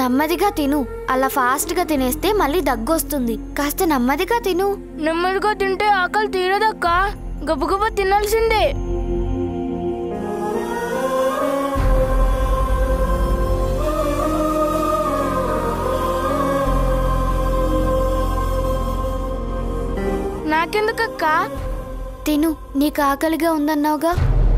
నెమ్మదిగా తిను అలా ఫాస్ట్ గా తినేస్తే మళ్ళీ దగ్గొస్తుంది కాస్త నెమ్మదిగా తిను నెమ్మదిగా తింటే ఆకలి తీరదక్క గబగబా తినాల్సిందే నాకెందుకక్క తిను నీకు ఆకలిగా ఉందన్నావుగా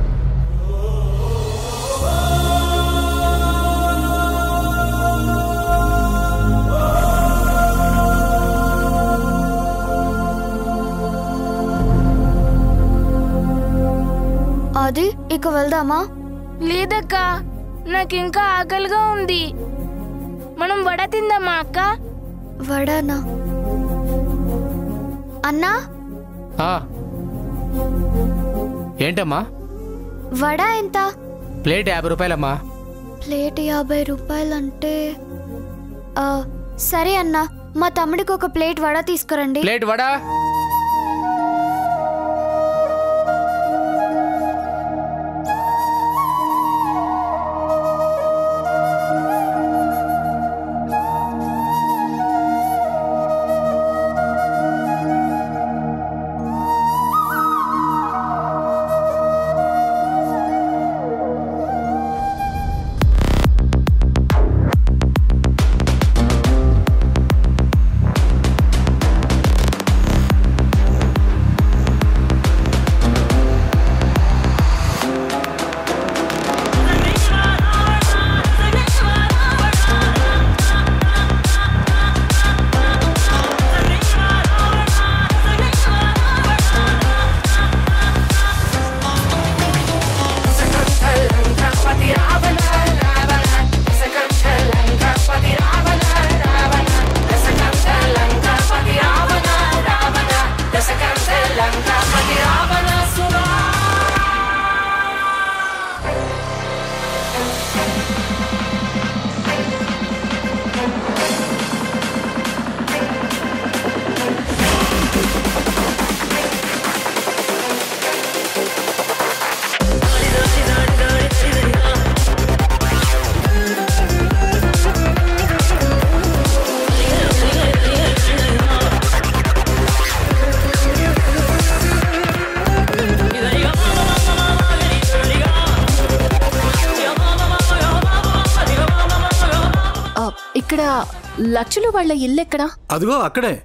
అది ఇక వెళ్దామా లేదక్క నాకింకా ఆకలిగా ఉంది మనం వడ తిందామా అక్క వడానా అన్నా ఆ. ఏంటమ్మా వడ ఎంత ప్లేట్ యాభై రూపాయలమ్మా ప్లేట్ యాభై రూపాయలంటే ఆ, సరే అన్నా మా తమ్ముడికి ఒక ప్లేట్ వడ తీసుకురండి ప్లేట్ వడా ఆ, ఇక్కడ లచ్చులు వాళ్ళ ఇల్లెక్కడా అదిగో అక్కడే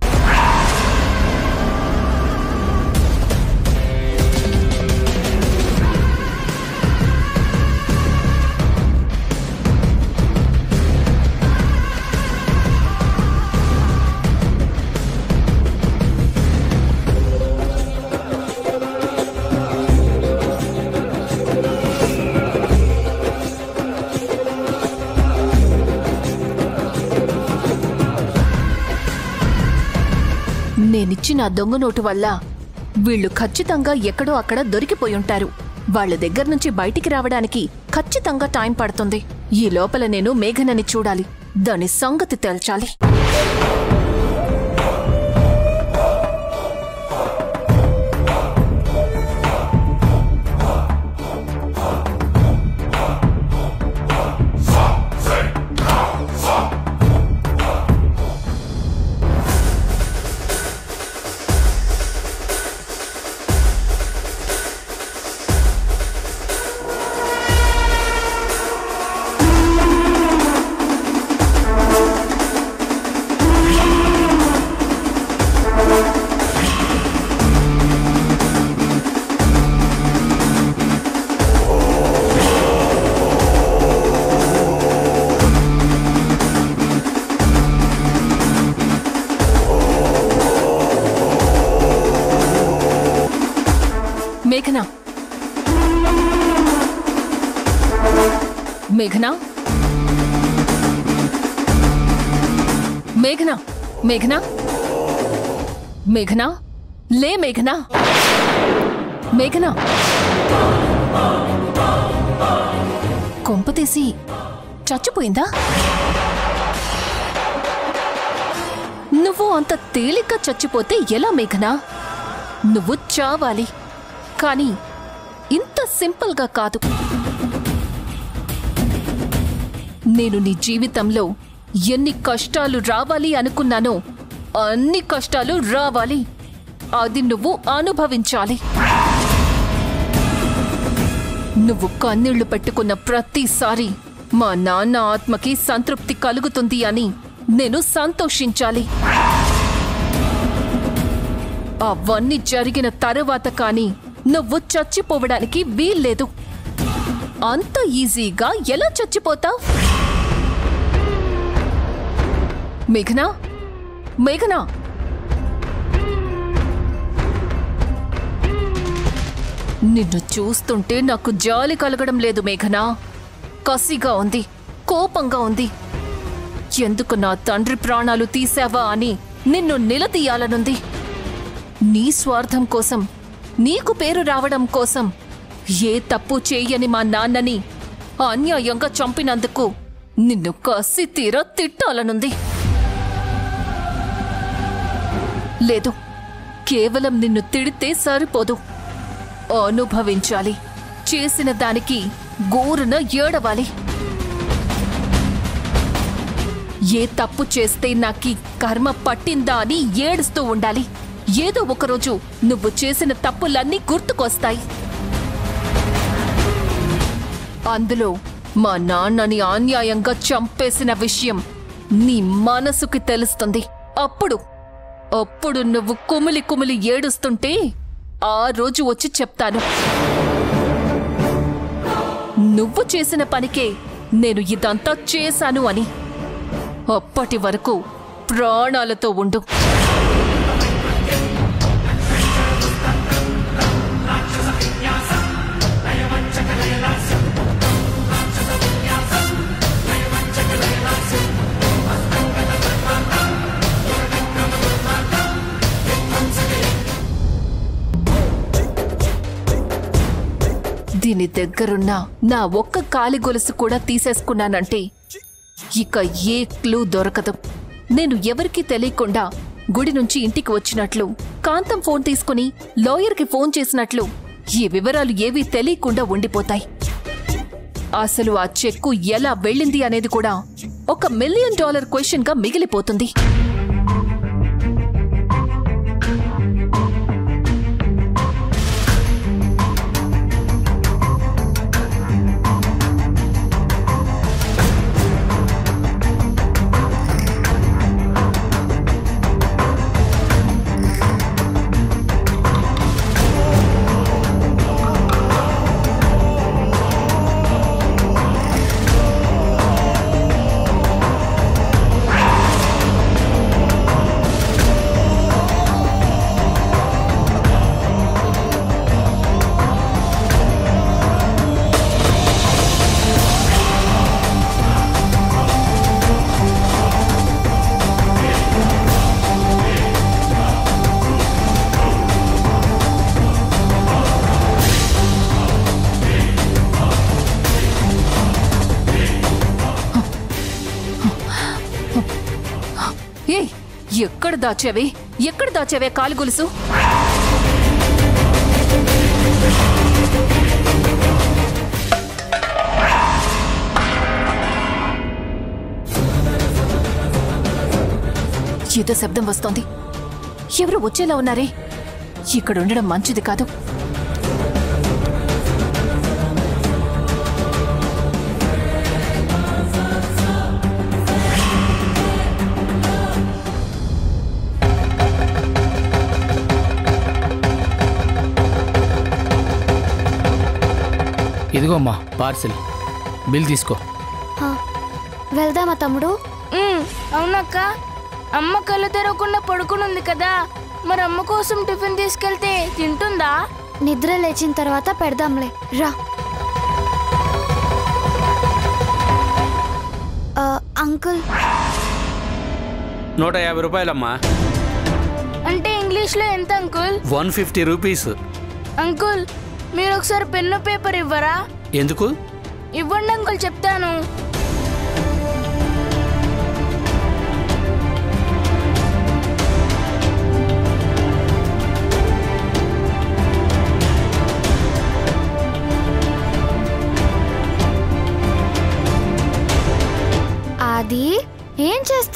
నేనిచ్చిన ఆ దొంగ నోటు వల్ల వీళ్ళు ఖచ్చితంగా ఎక్కడో అక్కడ దొరికిపోయి ఉంటారు వాళ్ళ దగ్గర నుంచి బయటికి రావడానికి ఖచ్చితంగా టైం పడుతుంది ఈ లోపల నేను మేఘనని చూడాలి దాని సంగతి తేల్చాలి మేఘనా మేఘనా మేఘనా మేఘనా మేఘనా లే మేఘనా మేఘనా కొంపతీసి చచ్చిపోయిందా నువ్వు అంత తేలిగ్గా చచ్చిపోతే ఎలా మేఘనా నువ్వు చావాలి కానీ ఇంత సింపుల్గా కాదు నేను నీ జీవితంలో ఎన్ని కష్టాలు రావాలి అనుకున్నానో అన్ని కష్టాలు రావాలి అది నువ్వు అనుభవించాలి నువ్వు కన్నీళ్లు పెట్టుకున్న ప్రతిసారి మా నాన్న ఆత్మకి సంతృప్తి కలుగుతుంది అని నేను సంతోషించాలి అవన్నీ జరిగిన తరువాత కాని నువ్వు చచ్చిపోవడానికి వీల్లేదు అంత ఈజీగా ఎలా చచ్చిపోతావు మేఘనా మేఘనా నిన్ను చూస్తుంటే నాకు జాలి కలగడం లేదు మేఘనా కసిగా ఉంది కోపంగా ఉంది ఎందుకు నా తండ్రి ప్రాణాలు తీసావా అని నిన్ను నిలదీయాలనుంది నీ స్వార్థం కోసం నీకు పేరు రావడం కోసం ఏ తప్పు చేయని మా నాన్నని అన్యాయంగా చంపినందుకు నిన్ను కసి తీరా తిట్టాలనుంది లేదు కేవలం నిన్ను తిడితే సరిపోదు అనుభవించాలి చేసిన దానికి గోరున ఏడవాలి ఏ తప్పు చేస్తే నాకీ కర్మ పట్టిందా అని ఏడుస్తూ ఉండాలి ఏదో ఒకరోజు నువ్వు చేసిన తప్పులన్నీ గుర్తుకొస్తాయి అందులో మా నాన్నని అన్యాయంగా చంపేసిన విషయం నీ మనసుకి తెలుస్తుంది అప్పుడు అప్పుడు నువ్వు కుమిలి కుమిలి ఏడుస్తుంటే ఆ రోజు వచ్చి చెప్తాను నువ్వు చేసిన పనికే నేను ఇదంతా చేశాను అని అప్పటి వరకు ప్రాణాలతో ఉండు దీని దగ్గరున్న నా ఒక్క కాలి గొలుసు కూడా తీసేసుకున్నానంటే ఇక ఏ క్లూ దొరకదు నేను ఎవరికీ తెలియకుండా గుడి నుంచి ఇంటికి వచ్చినట్లు కాంతం ఫోన్ తీసుకుని లాయర్కి ఫోన్ చేసినట్లు ఈ వివరాలు ఏవీ తెలియకుండా ఉండిపోతాయి అసలు ఆ చెక్కు ఎలా వెళ్ళింది అనేది కూడా ఒక మిలియన్ డాలర్ క్వశ్చన్ గా మిగిలిపోతుంది ఏ ఎక్కడ దాచావే ఎక్కడ దాచావే కాలి గొలుసు ఏదో శబ్దం వస్తోంది ఎవరు వచ్చేలా ఉన్నారే ఇక్కడ ఉండడం మంచిది కాదు ఇదిగో అమ్మా పార్సిల్ బిల్ తీసుకో హా, వెళ్దామా తమ్ముడు ఉమ్, అవునక్క అమ్మ కళ్ళు తెరవకుండా పడుకునుంది కదా మరి అమ్మ కోసం టిఫిన్ తీసుకెళ్తే తింటుందా నిద్ర లేచిన తర్వాత పెడదాంలే రా ఆ, అంకుల్ నూట యాభై రూపాయలమ్మా అంటే ఇంగ్లీష్లో ఎంత uncle one fifty rupees uncle మీరు ఒకసారి పెన్ను పేపర్ ఇవ్వరా ఎందుకు ఇవ్వండి అంకుల్ చెప్తాను అది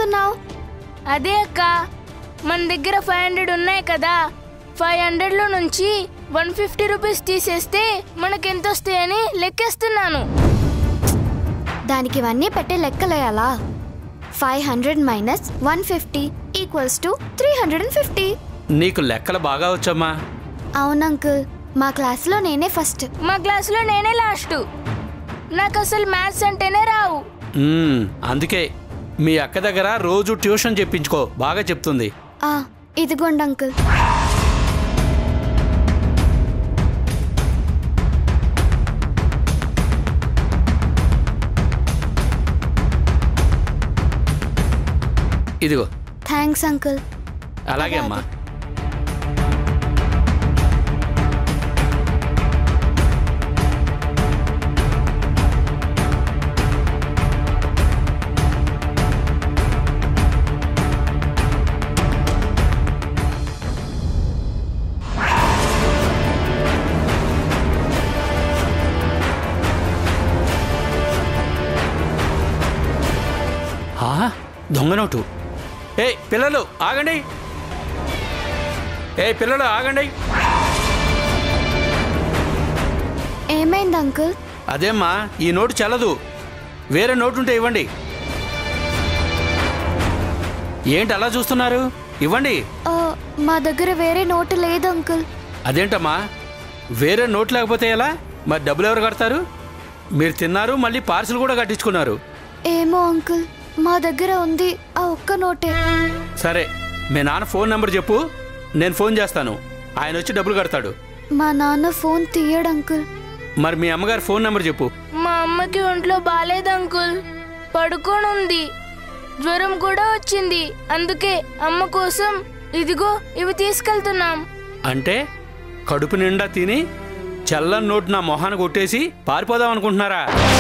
చేస్తున్నావు అదే అక్క మన దగ్గర ఫైవ్ హండ్రెడ్ ఉన్నాయి కదా ఫైవ్ హండ్రెడ్లో నుంచి వన్ ఫిఫ్టీ రూపీస్ తీసేస్తే మనకి ఎంత వస్తాయని లెక్కేస్తున్నాను దానికి ఇవన్నీ పెట్టే లెక్కలేయాలా five hundred minus one fifty equals to three hundred and fifty నీకు లెక్కలు బాగా వచ్చమ్మా అవును అంకుల్ మా క్లాస్లో నేనే ఫస్ట్ మా క్లాస్లో నేనే లాస్ట్ నాకు అసలు మ్యాథ్స్ అంటేనే రావు మ్మ్, అందుకే మీ అక్క దగ్గర రోజు ట్యూషన్ చెప్పించుకో బాగా చెప్తుంది ఆ, ఇదిగోండి అంకుల్ ఇదిగో థ్యాంక్స్ అంకుల్ అలాగే అమ్మా ఆ, దొంగ నోటు ఏ పిల్లలు ఆగండి ఏ పిల్లలు ఆగండి ఏమైంది అంకుల్ అదేమ్మా ఈ నోటు చెల్లదు వేరే నోటు ఉంటే ఇవ్వండి ఏంటి అలా చూస్తున్నారు ఇవ్వండి ఆ, మా దగ్గర వేరే నోటు లేదు అంకుల్ అదేంటమ్మా వేరే నోటు లేకపోతే ఎలా మరి డబ్బులు ఎవరు కడతారు మీరు తిన్నారు మళ్ళీ పార్సిల్ కూడా కట్టించుకున్నారు ఏమో అంకుల్ మా దగ్గర ఉంది ఆ ఒక్క నోటే సరే మీ నాన్న ఫోన్ నెంబర్ చెప్పు నేను ఫోన్ చేస్తాను ఆయన వచ్చి డబ్బులు కడతాడు మా నాన్న ఫోన్ తీయడు అంకుల్ మరి మీ అమ్మగారి ఫోన్ నెంబర్ చెప్పు మా అమ్మకి ఒంట్లో బాగాలేదు అంకుల్ పడుకొని ఉంది జ్వరం కూడా వచ్చింది అందుకే అమ్మ కోసం ఇదిగో ఇవి తీసుకెళ్తున్నాం అంటే కడుపు నిండా తిని చల్లని నోటు నా మొహాన్ని కొట్టేసి పారిపోదాం అనుకుంటున్నారా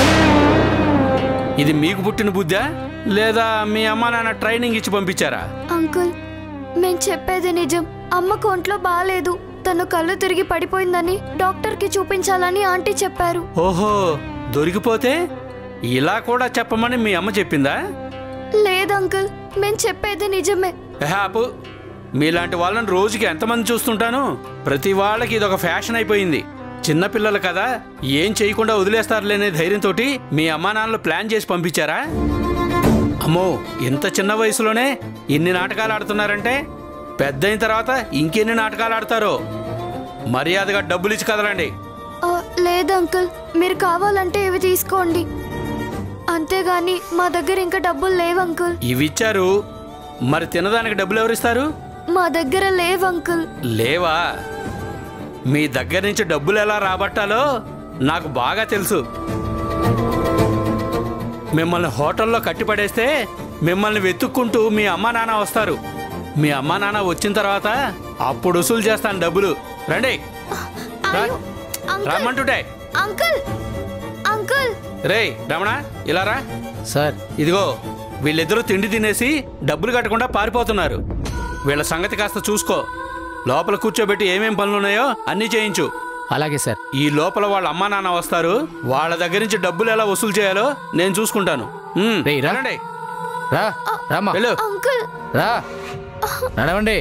ఇది మీకు పుట్టిన బుద్ధా లేదా మీ అమ్మ నాన్న ట్రైనింగ్ ఇచ్చి పంపించారా అంకుల్ మేం చెప్పేది నిజం అమ్మకు ఒంట్లో బాగాలేదు తను కళ్ళు తిరిగి పడిపోయిందని డాక్టర్కి చూపించాలని ఆంటీ చెప్పారు ఓహో దొరికిపోతే ఇలా కూడా చెప్పమని మీ అమ్మ చెప్పిందా లేదు అంకుల్ మేం చెప్పేది నిజమే హ్యాపు మీలాంటి వాళ్ళని రోజుకి ఎంతమంది చూస్తుంటాను ప్రతి వాళ్ళకి ఇదొక ఫ్యాషన్ అయిపోయింది చిన్నపిల్లలు కదా ఏం చేయకుండా వదిలేస్తారులేనే ధైర్యంతో మీ అమ్మా నాన్నలు ప్లాన్ చేసి పంపించారా అమ్మో ఇంత చిన్న వయసులోనే ఇన్ని నాటకాలు ఆడుతున్నారంటే పెద్ద అయిన తర్వాత ఇంకెన్ని నాటకాలు ఆడతారో మర్యాదగా డబ్బులు ఇచ్చి కదలండి ఆ, లేదు అంకుల్ మీరు కావాలంటే ఇవి తీసుకోండి అంతేగాని మా దగ్గర ఇంకా డబ్బులు లేవు అంకుల్ ఇవి ఇచ్చారు మరి తినదానికి డబ్బులు ఎవరిస్తారు మా దగ్గర లేవు అంకుల్ లేవా మీ దగ్గర నుంచి డబ్బులు ఎలా రాబట్టాలో నాకు బాగా తెలుసు మిమ్మల్ని హోటల్లో కట్టిపడేస్తే మిమ్మల్ని వెతుక్కుంటూ మీ అమ్మా నాన్న వస్తారు మీ అమ్మా నాన్న వచ్చిన తర్వాత అప్పుడు వసూలు చేస్తాను డబ్బులు రండి రా. అయ్యో, అంకుల్ రమ్మంటుంటే అంకుల్ అంకుల్ రేయ్ రమణ ఇలా రా సార్ ఇదిగో వీళ్ళిద్దరూ తిండి తినేసి డబ్బులు కట్టకుండా పారిపోతున్నారు వీళ్ళ సంగతి కాస్త చూసుకో లోపల కూర్చోబెట్టి ఏమేం పనులున్నాయో అన్నీ చేయించు అలాగే సార్ ఈ లోపల వాళ్ళ అమ్మా నాన్న వస్తారు వాళ్ళ దగ్గర నుంచి డబ్బులు ఎలా వసూలు చేయాలో నేను చూసుకుంటాను ఉమ్, రేయ్, రా. వెళ్ళండి. రా రామ్మా వెళ్ళు అంకుల్ రా నడవండి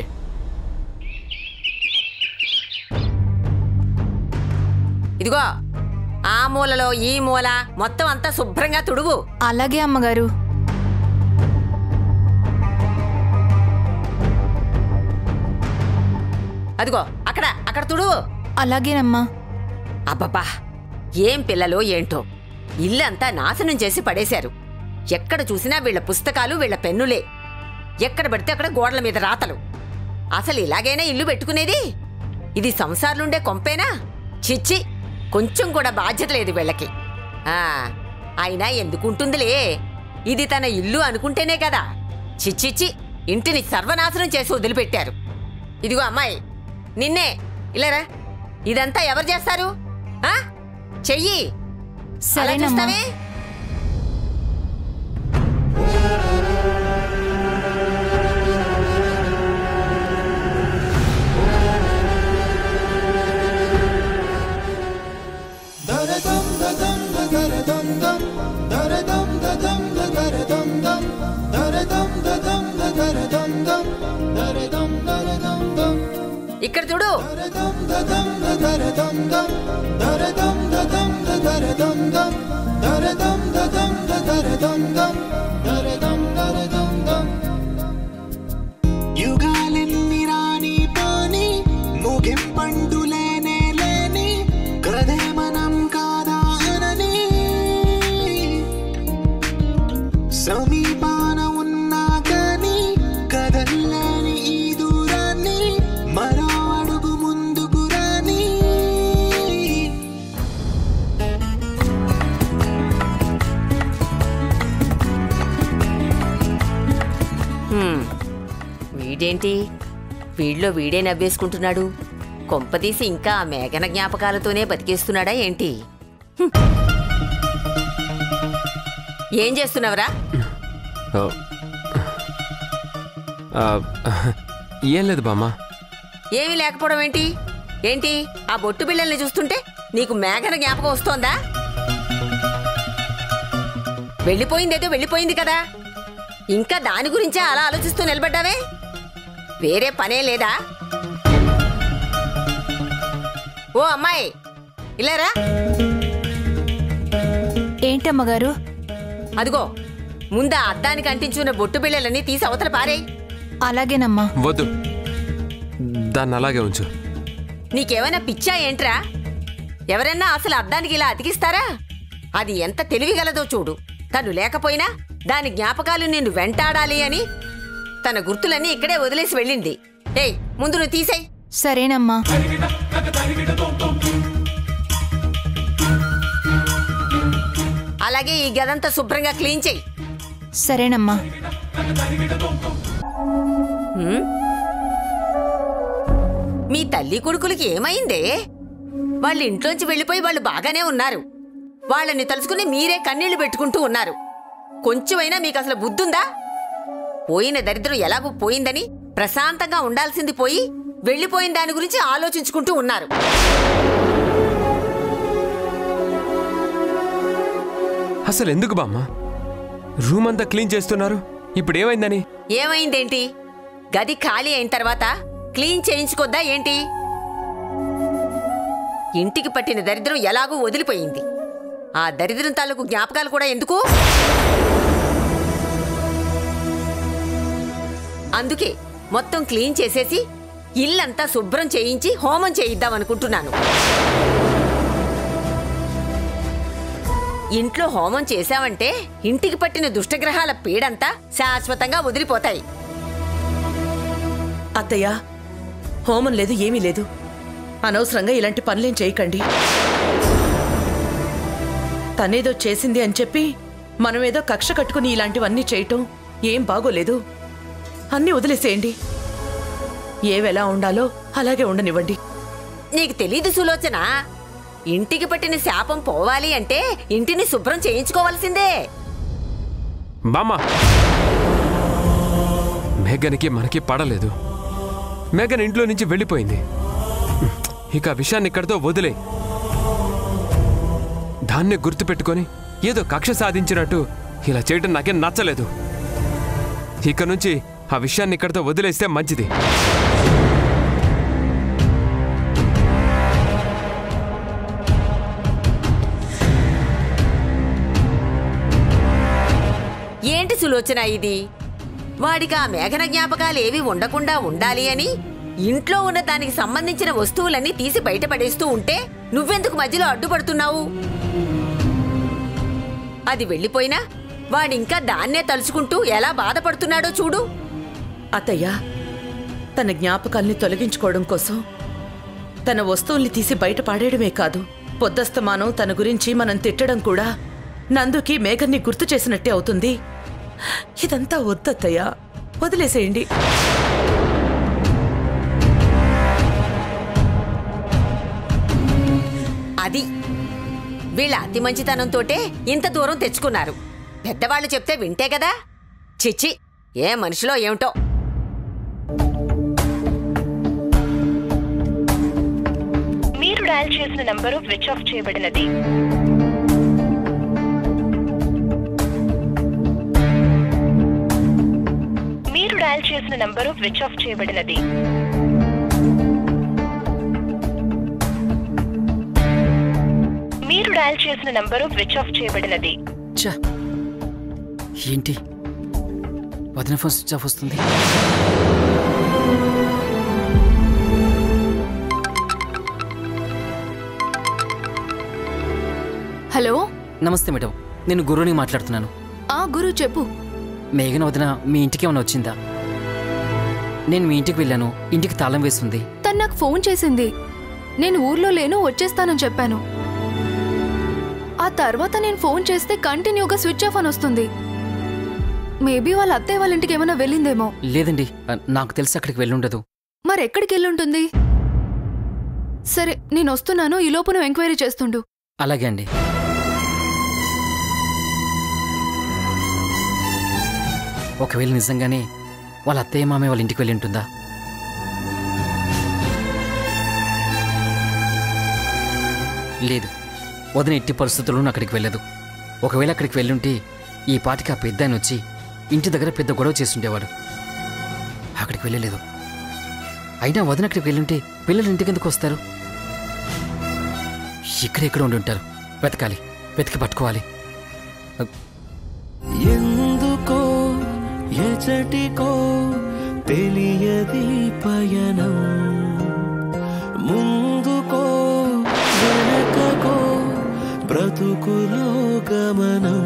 ఇదిగో ఆ మూలలో ఈ మూల మొత్తం అంతా శుభ్రంగా తుడువు అలాగే అమ్మగారు అదిగో అక్కడ అక్కడ తుడువు అలాగేనమ్మా అబ్బబ్బా ఏం పిల్లలో ఏంటో ఇల్లంతా నాశనం చేసి పడేశారు ఎక్కడ చూసినా వీళ్ళ పుస్తకాలు వీళ్ళ పెన్నులే ఎక్కడ పడితే అక్కడ గోడల మీద రాతలు అసలు ఇలాగైనా ఇల్లు పెట్టుకునేది ఇది సంసార్లుండే కొంపేనా చిచ్చి కొంచెం కూడా బాధ్యత లేదు వీళ్ళకి ఆ అయినా ఎందుకుంటుందిలే ఇది తన ఇల్లు అనుకుంటేనే కదా చిచ్చిచ్చి ఇంటిని సర్వనాశనం చేసి వదిలిపెట్టారు ఇదిగో అమ్మాయి నిన్నే ఇలారా ఇదంతా ఎవరు చేస్తారు ఆ చెయ్యి అలా సరేనమ్మా చూస్తావే దరదం దదం దరదం దదం దరదం దం దరదం దదం యుగాలెన్ని రాని పోని ముగింపండు లేనే లేని కదే మనం కాదా అనని సమీపాన ఉన్నా కానీ కదల్లేని ఈ దూరాన్ని మరో అడుగు ముందుకు రాని హ్మ్. వీడేంటి వీడిలో వీడే నవ్వేసుకుంటున్నాడు కొంపదీసి ఇంకా ఆ మేఘన జ్ఞాపకాలతోనే బతికేస్తున్నాడా ఏంటి హ్మ్. ఏం చేస్తున్నావురా ఓ. ఆ, ఏం లేదు బామ్మ ఏమీ లేకపోవడం ఏంటి ఏంటి ఆ బొట్టు బిళ్ళల్ని చూస్తుంటే నీకు మేఘన జ్ఞాపకం వస్తోందా వెళ్ళిపోయిందేదో వెళ్ళిపోయింది కదా ఇంకా దాని గురించే అలా ఆలోచిస్తూ నిలబడ్డావే వేరే పనే లేదా ఓ అమ్మాయి ఇలారా ఏంటమ్మగారు అదిగో ముందా అద్దానికి అంటించున్న బొట్టు బిళ్ళలన్నీ తీసి అవతల పారేయ్ అలాగేనమ్మా వద్దు దాన్ని అలాగే ఉంచు నీకేమైనా పిచ్చా ఏంట్రా ఎవరన్నా అసలు అద్దానికి ఇలా అతికిస్తారా అది ఎంత తెలివిగలదో చూడు తను లేకపోయినా దాని జ్ఞాపకాలు నిన్ను వెంటాడాలి అని తన గుర్తులన్నీ ఇక్కడే వదిలేసి వెళ్ళింది ఏయ్ ముందు నువ్వు తీసేయ్ సరేనమ్మా అలాగే ఈ గదంతా శుభ్రంగా క్లీన్ చెయ్యి సరేనమ్మా మీ తల్లి కొడుకులకి ఏమైందే వాళ్ళ ఇంట్లోంచి వెళ్ళిపోయి వాళ్ళు బాగానే ఉన్నారు వాళ్ళని తలుచుకుని మీరే కన్నీళ్లు పెట్టుకుంటూ ఉన్నారు కొంచెమైనా మీకు అసలు బుద్ధుందా పోయిన దరిద్రం ఎలాగూ పోయిందని ప్రశాంతంగా ఉండాల్సింది పోయి వెళ్ళిపోయిన దాని గురించి ఆలోచించుకుంటూ ఉన్నారు అసలు ఎందుకు బామ్మ రూమ్ అంతా క్లీన్ చేస్తున్నారు ఇప్పుడు ఏమైందని ఏమైందేంటి గది ఖాళీ అయిన తర్వాత క్లీన్ చేయించుకోద్దా ఏంటి ఇంటికి పట్టిన దరిద్రం ఎలాగూ వదిలిపోయింది ఆ దరిద్రం తాలూకు జ్ఞాపకాలు కూడా ఎందుకు అందుకే మొత్తం క్లీన్ చేసేసి ఇల్లంతా శుభ్రం చేయించి హోమం చేయిద్దాం అనుకుంటున్నాను ఇంట్లో హోమం చేశావంటే ఇంటికి పట్టిన దుష్టగ్రహాల పీడంతా శాశ్వతంగా వదిలిపోతాయి అత్తయ్య హోమం లేదు ఏమీ లేదు అనవసరంగా ఇలాంటి పనులేం చేయకండి తనేదో చేసింది అని చెప్పి మనమేదో కక్ష కట్టుకుని ఇలాంటివన్నీ చేయటం ఏం బాగోలేదు అన్నీ వదిలేసేయండి ఏవెలా ఉండాలో అలాగే ఉండనివ్వండి నీకు తెలీదు సులోచన ఇంటికి పట్టిన శాపం పోవాలి అంటే ఇంటిని శుభ్రం చేయించుకోవాల్సిందే బామ్మ మేఘన్కి మనకి పడలేదు మేఘన్ ఇంట్లో నుంచి వెళ్ళిపోయింది ఇక ఆ విషయాన్ని ఇక్కడితో వదిలే దాన్నే గుర్తుపెట్టుకొని ఏదో కక్ష సాధించినట్టు ఇలా చేయటం నాకేం నచ్చలేదు ఇక నుంచి ఆ విషయాన్ని ఇక్కడితో వదిలేస్తే మంచిది ఏంటి సులోచన ఇది వాడికి ఆ మేఘన జ్ఞాపకాలు ఏవి ఉండకుండా ఉండాలి అని ఇంట్లో ఉన్న దానికి సంబంధించిన వస్తువులన్నీ తీసి బయటపడేస్తూ ఉంటే నువ్వెందుకు మధ్యలో అడ్డుపడుతున్నావు అది వెళ్ళిపోయినా వాడింకా దాన్నే తలుచుకుంటూ ఎలా బాధపడుతున్నాడో చూడు అత్తయ్య తన జ్ఞాపకాల్ని తొలగించుకోవడం కోసం తన వస్తువుల్ని తీసి బయట పాడేయడమే కాదు పొద్దస్తమానం తన గురించి మనం తిట్టడం కూడా నందుకి మేఘన్ని గుర్తు చేసినట్టే అవుతుంది ఇదంతా వద్దత్తయ్య వదిలేసేయండి అది వీళ్ళ అతి మంచితనంతోటే ఇంత దూరం తెచ్చుకున్నారు పెద్దవాళ్ళు చెప్తే వింటే కదా చిచ్చి ఏ మనిషిలో ఏమిటో మీరు డయల్ చేసిన నంబరు స్విచ్ ఆఫ్ చేయబడినది మీరు డయల్ చేసిన నంబరు స్విచ్ ఆఫ్ చేయబడినది డయల్ చేసిన నంబరు స్విచ్ ఆఫ్ చేయబడినది ఛా ఏంటి వదిన ఫోన్ స్విచ్ ఆఫ్ వస్తుంది హలో నమస్తే మేడం నేను గురువుని మాట్లాడుతున్నాను ఆ గురు చెప్పు మేఘన వదిన మీ ఇంటికి ఏమైనా వచ్చిందా నేను మీ ఇంటికి వెళ్ళాను ఇంటికి తాళం వేస్తుంది తను నాకు ఫోన్ చేసింది నేను ఊర్లో లేను వచ్చేస్తానని చెప్పాను ఆ తర్వాత నేను ఫోన్ చేస్తే కంటిన్యూగా స్విచ్ ఆఫ్ అని వస్తుంది మేబీ వాళ్ళ అత్తయ్య వాళ్ళ ఇంటికి ఏమైనా వెళ్ళిందేమో లేదండి ఆ, నాకు తెలిసి అక్కడికి వెళ్ళుండదు మరి ఎక్కడికి వెళ్ళుంటుంది సరే నేను వస్తున్నాను ఈ లోపు నువ్వు ఎంక్వైరీ చేస్తుండు అలాగే అండి ఒకవేళ నిజంగానే వాళ్ళ అత్తయ్య మామయ్య వాళ్ళ ఇంటికి వెళ్ళి ఉంటుందా లేదు వదిన ఎట్టి పరిస్థితుల్లోనూ అక్కడికి వెళ్ళదు ఒకవేళ అక్కడికి వెళ్ళుంటే ఈ పాటికి ఆ పెద్ద ఆయన వచ్చి ఇంటి దగ్గర పెద్ద గొడవ చేస్తుండేవాడు అక్కడికి వెళ్ళలేదు అయినా వదిన అక్కడికి వెళ్ళుంటే పిల్లలు ఇంటికి ఎందుకు వస్తారు ఇక్కడెక్కడ ఉండి ఉంటారు వెతకాలి వెతికి పట్టుకోవాలి ఎందుకో ఎచటికో తెలియది పయనం ముందుకో వెనకకో బ్రతుకులో గమనం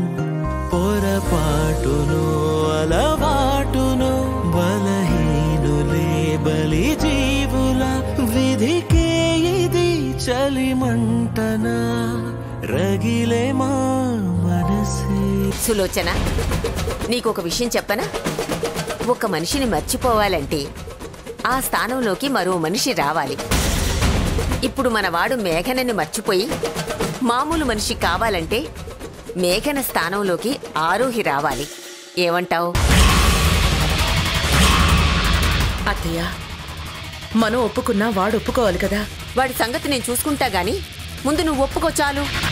పొరపాటును అలవాటును బలహీనులే బలి జీవుల విధికే ఇది చలిమంటనా రగిలే మా మనసే సులోచన నీకొక విషయం చెప్పనా ఒక మనిషిని మర్చిపోవాలంటే ఆ స్థానంలోకి మరో మనిషి రావాలి ఇప్పుడు మనవాడు మేఘనని మర్చిపోయి మామూలు మనిషి కావాలంటే మేఘన స్థానంలోకి ఆరోహి రావాలి ఏమంటావు అత్తయ్య మనం ఒప్పుకున్నా వాడు ఒప్పుకోవాలి కదా వాడి సంగతి నేను చూసుకుంటా గాని ముందు నువ్వు ఒప్పుకో చాలు